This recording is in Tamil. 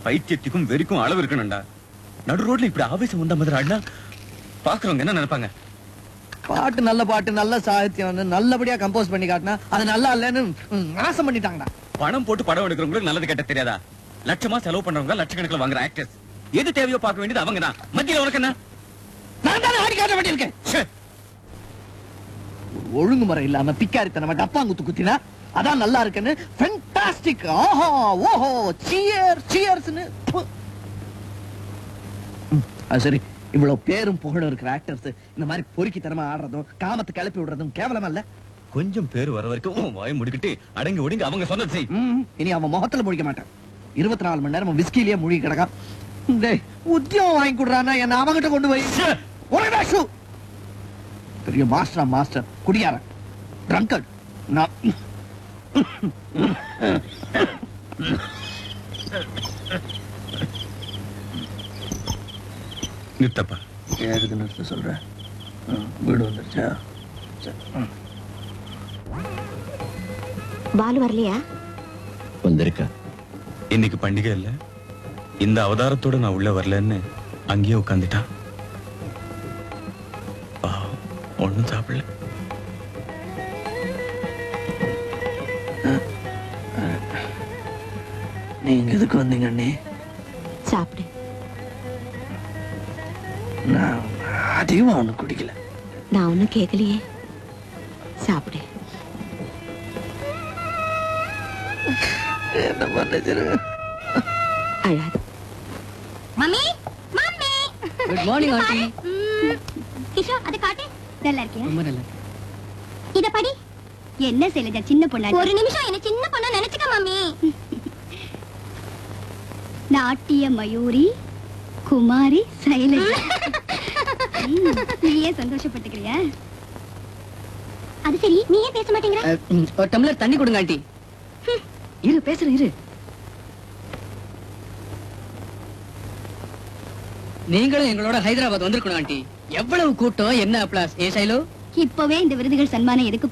பைத்தியத்துக்கும் வெறிக்கும் அளவு இருக்கணும்டா நடு ரோட்ல இப்படி ஆவேசம் வந்த மாதிரி ஆடினா பாக்குறவங்க என்ன நினைப்பாங்க பாட்டு நல்ல பாட்டு நல்ல சாகித்யம் நல்லபடியா கம்போஸ் பண்ணி காட்டினா அது நல்லா இல்லைன்னு ம், நாசம் பண்ணிட்டாங்கடா பணம் போட்டு படம் எடுக்கிறவங்களுக்கு நல்லது கெட்ட தெரியாதா லட்சமா செலவு பண்றவங்க லட்சக்கணக்கில் வாங்குற ஆக்டர்ஸ் எது தேவையோ பார்க்க வேண்டியது அவங்க தான் மத்தியில உனக்கு என்ன நான் தானே ஆடி காட்ட வேண்டியிருக்கேன் ச்சே. ஒழுங்குமுறை இல்லாம பிக்காரித்தனமா டப்பாங்குத்து குத்தினா அதான் நல்லா இருக்குன்னு ஃபென்டாஸ்டிக் ஆஹா ஓஹோ சியர் சியர்ஸ்னு அது சரி இவ்வளவு பேரும் புகழும் இருக்கிற ஆக்டர்ஸ் இந்த மாதிரி பொறுக்கித்தனமா ஆடுறதும் காமத்தை கிளப்பி விடுறதும் கேவலமா இல்ல கொஞ்சம் பேர் வர வரைக்கும் உன் வாயை முடிக்கிட்டு அடங்கி ஒடுங்கி அவங்க சொன்னது செய் ம், இனி அவன் முகத்துல முழிக்க மாட்டான் இருபத்தி நாலு மணி நேரம் விஸ்கிலேயே முழுகி கிடக்கான் டேய் உத்தியோகம் வாங்கி கொடுறானா என்ன அவங்கிட்ட கொண்டு போய் ச்சே. உனக்குடா ஷூ பெரிய மாஸ்டர் மாஸ்டர் குடியாரன் ட்ரங்கட் நான் நிறுத்தப்பா எதுக்கு நிறுத்த சொல்ற வீடு வந்துருச்சா சரி, ம். பாலு வரலையா வந்திருக்கா இன்னைக்கு பண்டிகை இல்ல இந்த அவதாரத்தோட நான் உள்ள வரலன்னு அங்கேயே உட்காந்துட்டான் பாவம், ஒண்ணும் சாப்பிடல நீங்க எதுக்கு வந்தீங்க அண்ணே சாப்பிடு நான் அதிகமா ஒண்ணு குடிக்கல நான் ஒன்னும் கேட்கலையே சாப்பிடு என்ன பண்ணுறது அழாது mummy mummy good morning aunty ம், கிஷோர் அதை காட்டு நல்லா இருக்கியா ரொம்ப நல்லா இத படி என்ன செய்யலஜா சின்ன பொண்ணா ஒரு நிமிஷம் என்ன சின்ன பொண்ணா நினைச்சுக்க மம்மி நாட்டிய மயூரி குமாரி சைலஜா ம், நீயே சந்தோஷப்பட்டுக்கிறியா அது சரி நீ ஏன் பேச மாட்டேங்கிற ஒரு டம்ளர் தண்ணி கொடுங்க ஆண்டி இரு பேசுறேன் இரு நீங்களும் எங்களோட ஹைதராபாத் வந்திருக்கணும் ஆண்டி எவ்வளவு கூட்டம் என்ன அப்ளாஸ் ஏ சைலோ இப்பவே இந்த விருதுகள் சன்மானம் எதுக்கு